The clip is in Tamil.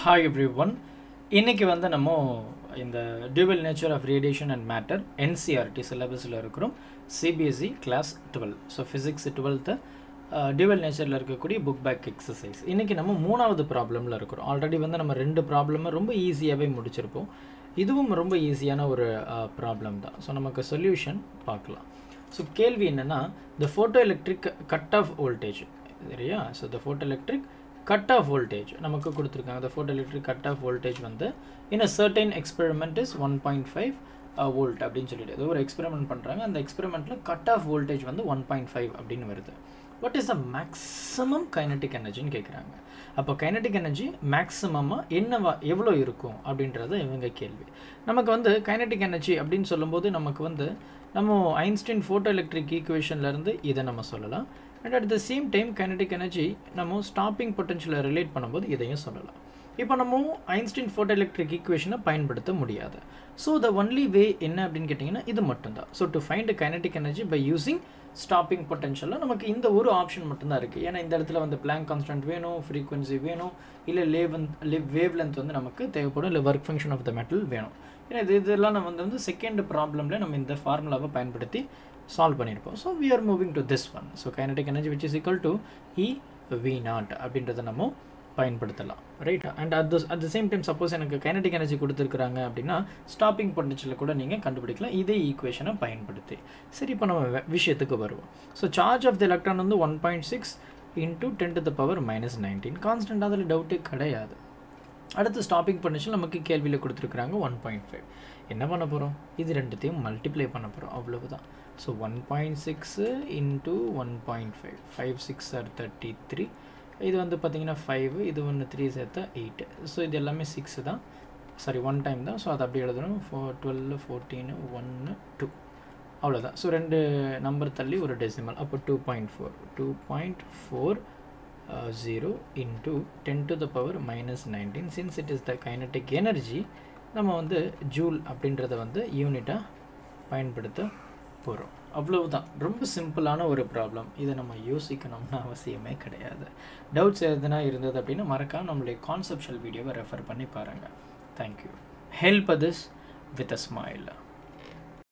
ஹாய் எவ்ரி ஒன் இன்றைக்கி வந்து நம்ம இந்த dual nature of radiation and matter NCERT சிலபஸில் இருக்கிறோம் CBSE class twelve so physics twelfth dual நேச்சரில் இருக்கக்கூடிய புக் பேக் எக்ஸசைஸ் இன்றைக்கி நம்ம மூணாவது ப்ராப்ளமில் இருக்கிறோம் ஆல்ரெடி வந்து நம்ம ரெண்டு ப்ராப்ளமை ரொம்ப ஈஸியாகவே முடிச்சிருப்போம் இதுவும் ரொம்ப ஈஸியான ஒரு ப்ராப்ளம் தான் ஸோ நமக்கு சொல்யூஷன் பார்க்கலாம் ஸோ கேள்வி என்னென்னா the photoelectric cut off voltage சரியா so the photoelectric cut off voltage நமக்கு கொடுத்துருக்காங்க the photoelectric cut off voltage வந்து in a certain experiment is one point five volt அப்படின்னு சொல்லிட்டு ஏதோ ஒரு எக்ஸ்பெரிமெண்ட் பண்ணுறாங்க அந்த எக்ஸ்பெரிமெண்ட்டில் கட் ஆஃப் வோல்டேஜ் வந்து ஒன் பாயிண்ட் ஃபைவ் அப்படின்னு வருது what is the maximum kinetic எனர்ஜின்னு கேட்குறாங்க அப்போ கைனட்டிக் எனர்ஜி மேக்ஸிமமாக என்னவா எவ்வளோ இருக்கும் அப்படின்றது இவங்க கேள்வி நமக்கு வந்து கைனட்டிக் எனர்ஜி அப்படின்னு சொல்லும்போது நமக்கு வந்து நம்ம ஐன்ஸ்டைன் ஃபோட்டோ எலக்ட்ரிக் ஈக்குவேஷன்லேருந்து இதை நம்ம சொல்லலாம் and at the same time kinetic energy நம்ம ஸ்டாப்பிங் பொட்டன்ஷியலை ரிலேட் பண்ணும்போது இதையும் சொல்லலாம் இப்போ நம்ம ஐன்ஸ்டைன் ஃபோட்டோ எலக்ட்ரிக் ஈக்குவேஷனை பயன்படுத்த முடியாது ஸோ த ஒன்லி வே என்ன அப்படின்னு கேட்டிங்கன்னா இது மட்டும்தான் so to find kinetic energy by using stopping பொட்டன்ஷியலில் நமக்கு இந்த ஒரு ஆப்ஷன் மட்டும்தான் இருக்குது ஏன்னா இந்த இடத்துல வந்து பிளாங்க் கான்ஸ்டன்ட் வேணும் ஃப்ரீக்வன்சி வேணும் இல்லை லேவன் லிவ் வேவ் லென்த் வந்து நமக்கு தேவைப்படும் இல்லை work function of the metal வேணும் ஏன்னா இது இதெல்லாம் நம்ம வந்து வந்து செகண்ட் ப்ராப்ளமில் நம்ம இந்த ஃபார்முலாவை பயன்படுத்தி சால்வ் பண்ணியிருப்போம் so we are moving to this one so kinetic energy which is equal to e V naught அப்படின்றத நம்ம பயன்படுத்தலாம் right and at at the same time suppose எனக்கு கைனடிக் எனர்ஜி கொடுத்துருக்குறாங்க அப்படின்னா ஸ்டாப்பிங் பொட்டன்ஷியலில் கூட நீங்கள் கண்டுபிடிக்கலாம் இதே ஈக்குவேஷனை பயன்படுத்தி சரி இப்போ நம்ம விஷயத்துக்கு வருவோம் so charge of the electron வந்து one point six into ten to the power minus nineteen constant அதில் டவுட்டே கிடையாது அடுத்து ஸ்டாப்பிங் பொட்டன்ஷியல் நமக்கு கேள்வியில் கொடுத்துருக்குறாங்க ஒன் பாயிண்ட் ஃபைவ் என்ன பண்ண போகிறோம் இது ரெண்டுத்தையும் மல்டிப்ளை பண்ண போகிறோம் அவ்வளவுதான் so one point six into one point five five six or thirty three இது வந்து பார்த்திங்கன்னா ஃபைவ் இது ஒன்று த்ரீ சேர்த்தா எயிட்டு ஸோ இது எல்லாமே சிக்ஸு தான் சாரி ஒன் டைம் தான் ஸோ அதை அப்படி எழுதணும் ஃபோர் டுவெல் ஃபோர்டீனு ஒன்று டூ அவ்வளோதான் ஸோ ரெண்டு நம்பர் தள்ளி ஒரு டெசிமல் அப்போ two point four two point four zero into ten to the power minus nineteen since it is the kinetic energy நம்ம வந்து ஜூல் அப்படின்றத வந்து யூனிட்டாக பயன்படுத்த போகிறோம் அவ்வளவுதான் ரொம்ப சிம்பிளான ஒரு ப்ராப்ளம் இதை நம்ம யோசிக்கணும்னு அவசியமே கிடையாது டவுட்ஸ் எதுனா இருந்தது அப்படின்னா மறக்காம நம்மளுடைய கான்செப்ஷுவல் வீடியோவை ரெஃபர் பண்ணி பாருங்கள் thank you help this with a smile